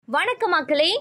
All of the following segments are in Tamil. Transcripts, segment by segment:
வணக்கம் மக்களே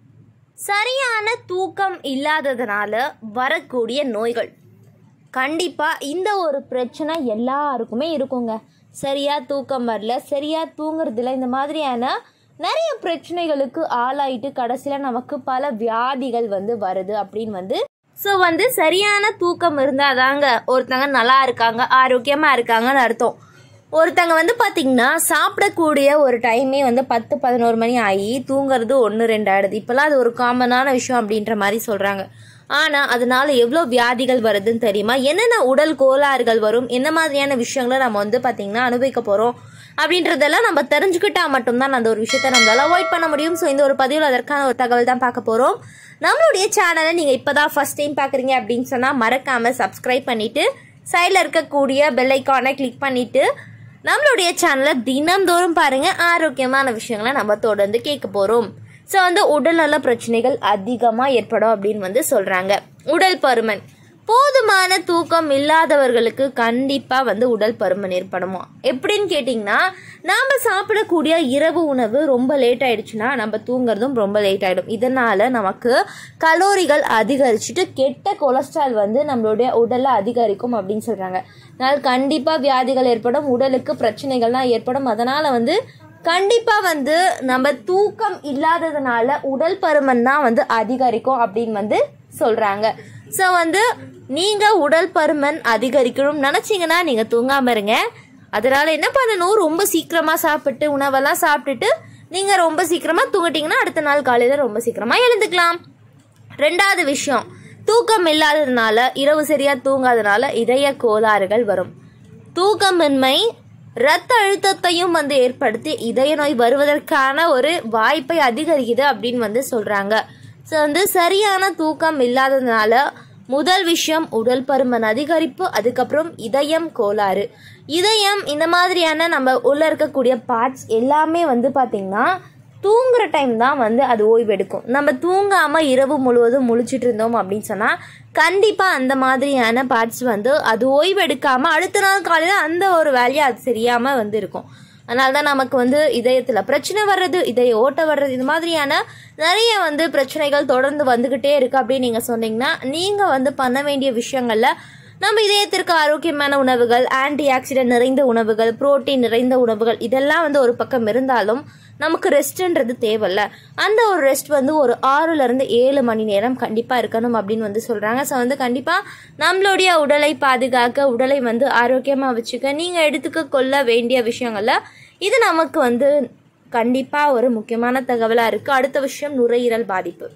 சரியான தூக்கம் இல்லாததுனால வரக்கூடிய நோய்கள் கண்டிப்பாக இந்த ஒரு பிரச்சனை எல்லாருக்குமே இருக்குங்க சரியா தூக்கம் வரல சரியா தூங்குறதில்ல இந்த மாதிரியான நிறைய பிரச்சனைகளுக்கு ஆளாயிட்டு கடைசியில் நமக்கு பல வியாதிகள் வந்து வருது அப்படின்னு வந்து ஸோ வந்து சரியான தூக்கம் இருந்தால் தாங்க ஒருத்தங்க நல்லா இருக்காங்க ஆரோக்கியமாக இருக்காங்கன்னு அர்த்தம் ஒருத்தங்க வந்து பார்த்தீங்கன்னா சாப்பிடக்கூடிய ஒரு டைமே வந்து பத்து பதினோரு மணி ஆகி தூங்குறது ஒன்று ரெண்டு ஆயிடுது இப்போல்லாம் அது ஒரு காமனான விஷயம் அப்படின்ற மாதிரி சொல்கிறாங்க ஆனால் அதனால எவ்வளோ வியாதிகள் வருதுன்னு தெரியுமா என்னென்ன உடல் கோளாறுகள் வரும் என்ன மாதிரியான விஷயங்களை நம்ம வந்து பார்த்தீங்கன்னா அனுபவிக்க போகிறோம் அப்படின்றதெல்லாம் நம்ம தெரிஞ்சுக்கிட்டா மட்டும்தான் அந்த ஒரு விஷயத்த நம்மளால அவாய்ட் பண்ண முடியும் ஸோ இந்த ஒரு பதிவில் அதற்கான ஒரு தகவல் தான் பார்க்க போகிறோம் நம்மளுடைய சேனலை நீங்கள் இப்போ தான் ஃபஸ்ட் டைம் பார்க்குறீங்க அப்படின்னு சொன்னால் மறக்காமல் சப்ஸ்கிரைப் பண்ணிவிட்டு சைடில் இருக்கக்கூடிய பெல் ஐக்கானை கிளிக் பண்ணிவிட்டு நம்மளுடைய சேனலை தினம்தோறும் பாருங்க ஆரோக்கியமான விஷயங்களை நம்ம தொடர்ந்து கேட்க போறோம் ஸோ வந்து உடல்நல பிரச்சனைகள் அதிகமாக ஏற்படும் அப்படின்னு வந்து சொல்றாங்க உடல் பருமன் போதுமான தூக்கம் இல்லாதவர்களுக்கு கண்டிப்பாக வந்து உடல் பருமன் ஏற்படுமா எப்படின்னு கேட்டிங்கன்னா நாம் சாப்பிடக்கூடிய இரவு உணவு ரொம்ப லேட் ஆயிடுச்சுன்னா நம்ம தூங்குறதும் ரொம்ப லேட் ஆகிடும் இதனால் நமக்கு கலோரிகள் அதிகரிச்சுட்டு கெட்ட கொலஸ்ட்ரால் வந்து நம்மளுடைய உடலில் அதிகரிக்கும் அப்படின்னு சொல்கிறாங்க அதனால் கண்டிப்பாக வியாதிகள் ஏற்படும் உடலுக்கு பிரச்சனைகள்லாம் ஏற்படும் அதனால் வந்து கண்டிப்பாக வந்து நம்ம தூக்கம் இல்லாததுனால உடல் பருமன் தான் வந்து அதிகரிக்கும் அப்படின்னு வந்து சொல்கிறாங்க ஸோ வந்து நீங்கள் உடல் பருமன் அதிகரிக்கணும்னு நினச்சிங்கன்னா நீங்கள் தூங்காமல் இருங்க அதனால் என்ன பண்ணணும் ரொம்ப சீக்கிரமாக சாப்பிட்டு உணவெல்லாம் சாப்பிட்டுட்டு நீங்கள் ரொம்ப சீக்கிரமாக தூங்கிட்டீங்கன்னா அடுத்த நாள் காலையில் ரொம்ப சீக்கிரமாக எழுந்துக்கலாம் ரெண்டாவது விஷயம் தூக்கம் இல்லாததுனால இரவு சரியாக தூங்காதனால இதய கோளாறுகள் வரும் தூக்கமின்மை இரத்த அழுத்தத்தையும் வந்து ஏற்படுத்தி இதய நோய் வருவதற்கான ஒரு வாய்ப்பை அதிகரிக்குது அப்படின்னு வந்து சொல்கிறாங்க ஸோ வந்து சரியான தூக்கம் இல்லாததுனால முதல் விஷயம் உடல் பருமன் அதிகரிப்பு அதுக்கப்புறம் இதயம் கோளாறு இதயம் இந்த மாதிரியான நம்ம உள்ள இருக்கக்கூடிய பார்ட்ஸ் எல்லாமே வந்து பார்த்திங்கன்னா தூங்குற டைம் தான் வந்து அது ஓய்வெடுக்கும் நம்ம தூங்காமல் இரவு முழுவதும் முழிச்சிட்டு இருந்தோம் அப்படின்னு சொன்னால் கண்டிப்பாக அந்த மாதிரியான பார்ட்ஸ் வந்து அது ஓய்வெடுக்காமல் அடுத்த நாள் காலையில் அந்த ஒரு வேலையை அது சரியாமல் வந்து இருக்கும் அதனால தான் நமக்கு வந்து இதயத்தில் பிரச்சனை வர்றது இதய ஓட்ட வர்றது இது மாதிரியான நிறைய வந்து பிரச்சனைகள் தொடர்ந்து வந்துக்கிட்டே இருக்கு அப்படின்னு நீங்கள் சொன்னீங்கன்னா நீங்கள் வந்து பண்ண வேண்டிய விஷயங்களில் நம்ம இதயத்திற்கு ஆரோக்கியமான உணவுகள் ஆன்டி ஆக்சிடென்ட் நிறைந்த உணவுகள் புரோட்டீன் நிறைந்த உணவுகள் இதெல்லாம் வந்து ஒரு பக்கம் இருந்தாலும் நமக்கு ரெஸ்ட்ன்றது தேவையில்ல அந்த ஒரு ரெஸ்ட் வந்து ஒரு ஆறுலேருந்து ஏழு மணி நேரம் கண்டிப்பாக இருக்கணும் அப்படின்னு வந்து சொல்கிறாங்க ஸோ வந்து கண்டிப்பாக நம்மளுடைய உடலை பாதுகாக்க உடலை வந்து ஆரோக்கியமாக வச்சுக்க நீங்கள் எடுத்துக்க கொள்ள வேண்டிய விஷயங்களில் இது நமக்கு வந்து கண்டிப்பாக ஒரு முக்கியமான தகவலாக இருக்குது அடுத்த விஷயம் நுரையீரல் பாதிப்பு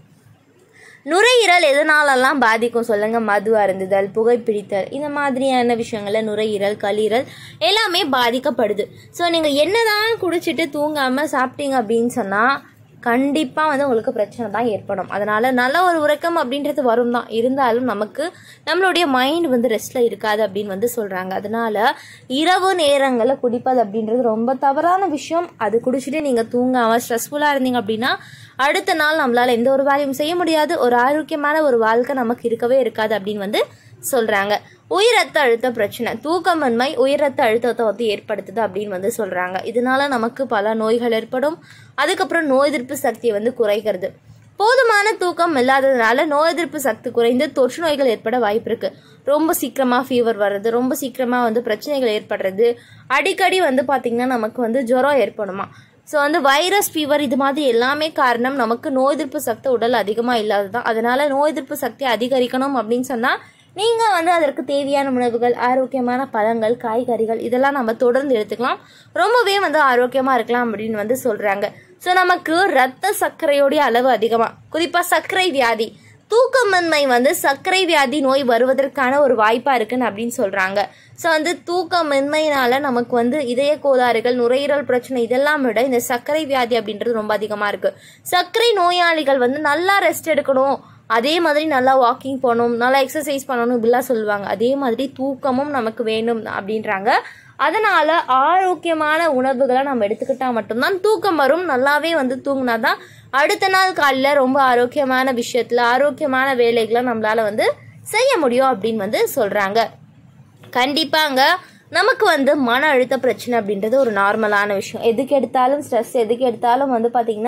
நுரையீரல் எதனாலெல்லாம் பாதிக்கும் சொல்லுங்கள் மது அருந்துதல் புகைப்பிடித்தல் இந்த மாதிரியான விஷயங்களில் நுரையீரல் கல்லீரல் எல்லாமே பாதிக்கப்படுது ஸோ நீங்கள் என்னதான் குடிச்சிட்டு தூங்காமல் சாப்பிட்டீங்க அப்படின்னு சொன்னால் கண்டிப்பாக வந்து உங்களுக்கு பிரச்சனை தான் ஏற்படும் அதனால் நல்ல ஒரு உறக்கம் அப்படின்றது வரும் தான் இருந்தாலும் நமக்கு நம்மளுடைய மைண்ட் வந்து ரெஸ்ட்டில் இருக்காது அப்படின்னு வந்து சொல்கிறாங்க அதனால் இரவு நேரங்களில் குடிப்பது அப்படின்றது ரொம்ப தவறான விஷயம் அது குடிச்சிட்டு நீங்கள் தூங்காமல் ஸ்ட்ரெஸ்ஃபுல்லாக இருந்தீங்க அப்படின்னா அடுத்த நாள் நம்மளால் எந்த ஒரு வேலையும் செய்ய முடியாது ஒரு ஆரோக்கியமான ஒரு வாழ்க்கை நமக்கு இருக்கவே இருக்காது அப்படின்னு வந்து சொல்கிறாங்க உயிர் ரத்த அழுத்த பிரச்சனை தூக்கமின்மை உயிர் ரத்த அழுத்தத்தை வந்து ஏற்படுத்துது அப்படின்னு வந்து சொல்கிறாங்க இதனால நமக்கு பல நோய்கள் ஏற்படும் அதுக்கப்புறம் நோய் எதிர்ப்பு சக்தியை வந்து குறைக்கிறது போதுமான தூக்கம் இல்லாததுனால நோய் எதிர்ப்பு சக்தி குறைந்து தொற்று நோய்கள் ஏற்பட வாய்ப்பு இருக்கு ரொம்ப சீக்கிரமாக ஃபீவர் வர்றது ரொம்ப சீக்கிரமாக வந்து பிரச்சனைகள் ஏற்படுறது அடிக்கடி வந்து பார்த்திங்கன்னா நமக்கு வந்து ஜுரம் ஏற்படுமா ஸோ வந்து வைரஸ் ஃபீவர் இது மாதிரி எல்லாமே காரணம் நமக்கு நோய் எதிர்ப்பு சக்தி உடல் அதிகமாக இல்லாதது தான் அதனால நோய் எதிர்ப்பு சக்தி அதிகரிக்கணும் அப்படின்னு சொன்னால் நீங்கள் வந்து அதற்கு தேவையான உணவுகள் ஆரோக்கியமான பழங்கள் காய்கறிகள் இதெல்லாம் நம்ம தொடர்ந்து எடுத்துக்கலாம் ரொம்பவே வந்து ஆரோக்கியமாக இருக்கலாம் அப்படின்னு வந்து சொல்கிறாங்க ஸோ நமக்கு ரத்த சர்க்கரையோடைய அளவு அதிகமாக குறிப்பாக சர்க்கரை வியாதி தூக்கமின்மை வந்து சர்க்கரை வியாதி நோய் வருவதற்கான ஒரு வாய்ப்பாக இருக்குன்னு அப்படின்னு சொல்கிறாங்க ஸோ வந்து தூக்கமின்மையினால நமக்கு வந்து இதய கோளாறுகள் நுரையீரல் பிரச்சனை இதெல்லாம் விட இந்த சர்க்கரை வியாதி அப்படின்றது ரொம்ப அதிகமாக இருக்குது சர்க்கரை நோயாளிகள் வந்து நல்லா ரெஸ்ட் எடுக்கணும் அதே மாதிரி நல்லா வாக்கிங் போகணும் நல்லா எக்ஸசைஸ் பண்ணணும் இப்படிலாம் சொல்லுவாங்க அதே மாதிரி தூக்கமும் நமக்கு வேணும் அப்படின்றாங்க அதனால் ஆரோக்கியமான உணவுகளை நம்ம எடுத்துக்கிட்டால் மட்டும்தான் தூக்கம் வரும் நல்லாவே வந்து தூங்கினா தான் அடுத்த நாள் காலையில் ரொம்ப ஆரோக்கியமான விஷயத்தில் ஆரோக்கியமான வேலைகளை நம்மளால் வந்து செய்ய முடியும் அப்படின்னு வந்து சொல்கிறாங்க கண்டிப்பாங்க நமக்கு வந்து மன அழுத்த பிரச்சனை அப்படின்றது ஒரு நார்மலான விஷயம் எதுக்கு எடுத்தாலும் ஸ்ட்ரெஸ் எதுக்கு எடுத்தாலும் வந்து பார்த்திங்கன்னா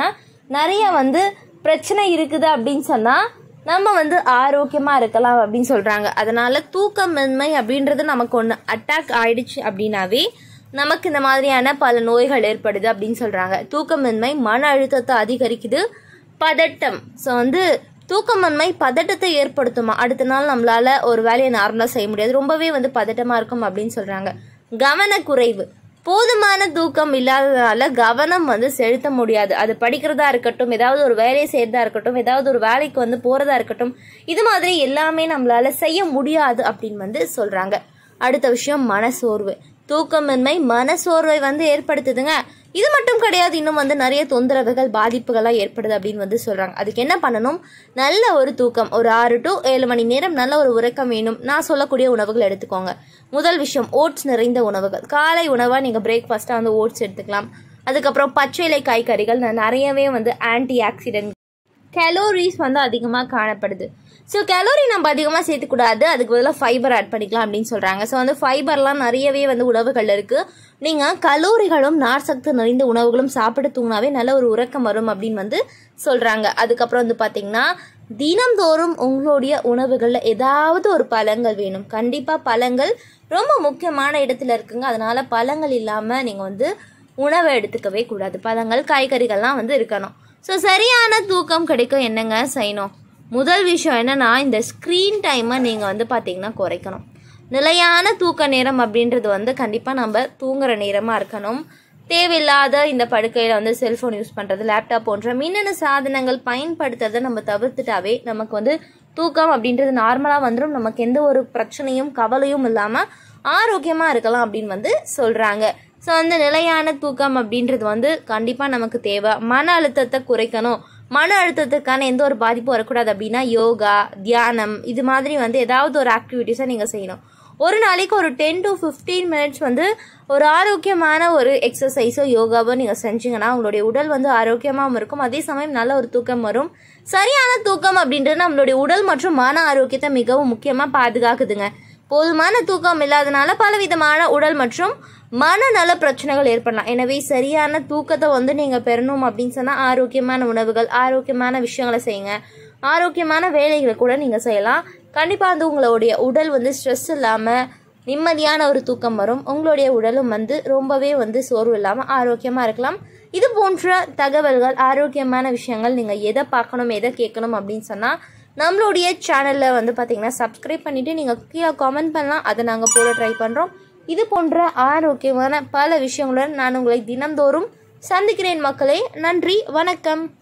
நிறைய வந்து பிரச்சனை இருக்குது அப்படின்னு சொன்னால் நம்ம வந்து ஆரோக்கியமாக இருக்கலாம் அப்படின்னு சொல்கிறாங்க அதனால் தூக்கமின்மை அப்படின்றது நமக்கு ஒன்று அட்டாக் ஆயிடுச்சு அப்படின்னாவே நமக்கு இந்த மாதிரியான பல நோய்கள் ஏற்படுது அப்படின்னு சொல்கிறாங்க தூக்கமின்மை மன அழுத்தத்தை அதிகரிக்குது பதட்டம் ஸோ வந்து தூக்கமின்மை பதட்டத்தை ஏற்படுத்துமா அடுத்த நாள் நம்மளால ஒரு வேலையை நார்மலாக செய்ய முடியாது ரொம்பவே வந்து பதட்டமாக இருக்கும் அப்படின்னு சொல்கிறாங்க கவனக்குறைவு போதுமான தூக்கம் இல்லாததால கவனம் வந்து செலுத்த முடியாது அது படிக்கிறதா இருக்கட்டும் ஏதாவது ஒரு வேலையை செய்யறதா இருக்கட்டும் ஏதாவது ஒரு வேலைக்கு வந்து போறதா இருக்கட்டும் இது மாதிரி எல்லாமே நம்மளால செய்ய முடியாது அப்படின்னு வந்து சொல்றாங்க அடுத்த விஷயம் மனசோர்வு தூக்கமின்மை மனசோர்வை வந்து ஏற்படுத்துதுங்க இது மட்டும் கிடையாது இன்னும் வந்து நிறைய தொந்தரவுகள் பாதிப்புகள்லாம் ஏற்படுது அப்படின்னு வந்து சொல்றாங்க அதுக்கு என்ன பண்ணணும் நல்ல ஒரு தூக்கம் ஒரு ஆறு டு ஏழு மணி நேரம் நல்ல ஒரு உறக்கம் வேணும் நான் சொல்லக்கூடிய உணவுகள் எடுத்துக்கோங்க முதல் விஷயம் ஓட்ஸ் நிறைந்த உணவுகள் காலை உணவாக நீங்கள் பிரேக்ஃபாஸ்ட்டாக வந்து ஓட்ஸ் எடுத்துக்கலாம் அதுக்கப்புறம் பச்சை இலை காய்கறிகள் ந- நிறையவே வந்து ஆன்டி ஆக்சிடென்ட் கேலோரிஸ் வந்து அதிகமாக காணப்படுது ஸோ கேலோரி நம்ம அதிகமாக சேர்த்துக்கூடாது அதுக்கு பதிலாக ஃபைபர் ஆட் பண்ணிக்கலாம் அப்படின்னு சொல்கிறாங்க ஸோ வந்து ஃபைபர்லாம் நிறையவே வந்து உணவுகள் இருக்குது நீங்கள் கலோரிகளும் நார்சத்து நிறைந்த உணவுகளும் சாப்பிட்டு தூங்கினாவே நல்ல ஒரு உறக்கம் வரும் அப்படின்னு வந்து சொல்கிறாங்க அதுக்கப்புறம் வந்து பார்த்திங்கன்னா தினம்தோறும் உங்களுடைய உணவுகளில் ஏதாவது ஒரு பழங்கள் வேணும் கண்டிப்பாக பழங்கள் ரொம்ப முக்கியமான இடத்துல இருக்குங்க அதனால் பழங்கள் இல்லாமல் நீங்கள் வந்து உணவை எடுத்துக்கவே கூடாது பழங்கள் காய்கறிகள்லாம் வந்து இருக்கணும் ஸோ சரியான தூக்கம் கிடைக்கும் என்னங்க செய்யணும் முதல் விஷயம் என்னன்னா இந்த ஸ்க்ரீன் டைமை நீங்கள் வந்து பார்த்தீங்கன்னா குறைக்கணும் நிலையான தூக்க நேரம் அப்படின்றது வந்து கண்டிப்பாக நம்ம தூங்குற நேரமாக இருக்கணும் தேவையில்லாத இந்த படுக்கையில் வந்து செல்ஃபோன் யூஸ் பண்ணுறது லேப்டாப் போன்ற மின்னணு சாதனங்கள் பயன்படுத்துறதை நம்ம தவிர்த்துட்டாவே நமக்கு வந்து தூக்கம் அப்படின்றது நார்மலாக வந்துடும் நமக்கு எந்த ஒரு பிரச்சனையும் கவலையும் இல்லாமல் ஆரோக்கியமாக இருக்கலாம் அப்படின்னு வந்து சொல்கிறாங்க ஸோ வந்து நிலையான தூக்கம் அப்படின்றது வந்து கண்டிப்பாக நமக்கு தேவை மன அழுத்தத்தை குறைக்கணும் மன அழுத்தத்துக்கான எந்த ஒரு பாதிப்பும் வரக்கூடாது அப்படின்னா யோகா தியானம் இது மாதிரி வந்து ஏதாவது ஒரு ஆக்டிவிட்டீஸை நீங்கள் செய்யணும் ஒரு நாளைக்கு ஒரு டென் டு ஃபிஃப்டீன் மினிட்ஸ் வந்து ஒரு ஆரோக்கியமான ஒரு எக்ஸசைஸோ யோகாவோ நீங்கள் செஞ்சீங்கன்னா உங்களுடைய உடல் வந்து ஆரோக்கியமாகவும் இருக்கும் அதே சமயம் நல்ல ஒரு தூக்கம் வரும் சரியான தூக்கம் அப்படின்றது நம்மளுடைய உடல் மற்றும் மன ஆரோக்கியத்தை மிகவும் முக்கியமாக பாதுகாக்குதுங்க போதுமான தூக்கம் இல்லாதனால பலவிதமான உடல் மற்றும் மனநல பிரச்சனைகள் ஏற்படலாம் எனவே சரியான தூக்கத்தை வந்து நீங்கள் பெறணும் அப்படின்னு சொன்னால் ஆரோக்கியமான உணவுகள் ஆரோக்கியமான விஷயங்களை செய்யுங்க ஆரோக்கியமான வேலைகளை கூட நீங்கள் செய்யலாம் கண்டிப்பாக வந்து உங்களுடைய உடல் வந்து ஸ்ட்ரெஸ் இல்லாமல் நிம்மதியான ஒரு தூக்கம் வரும் உங்களுடைய உடலும் வந்து ரொம்பவே வந்து சோர்வு இல்லாமல் ஆரோக்கியமாக இருக்கலாம் இது போன்ற தகவல்கள் ஆரோக்கியமான விஷயங்கள் நீங்கள் எதை பார்க்கணும் எதை கேட்கணும் அப்படின்னு சொன்னால் நம்மளுடைய சேனலில் வந்து பார்த்தீங்கன்னா சப்ஸ்கிரைப் பண்ணிவிட்டு நீங்கள் கீழே காமெண்ட் பண்ணலாம் அதை நாங்கள் போட ட்ரை பண்ணுறோம் இது போன்ற ஆரோக்கியமான பல விஷயங்களுடன் நான் உங்களை தினந்தோறும் சந்திக்கிறேன் மக்களே நன்றி வணக்கம்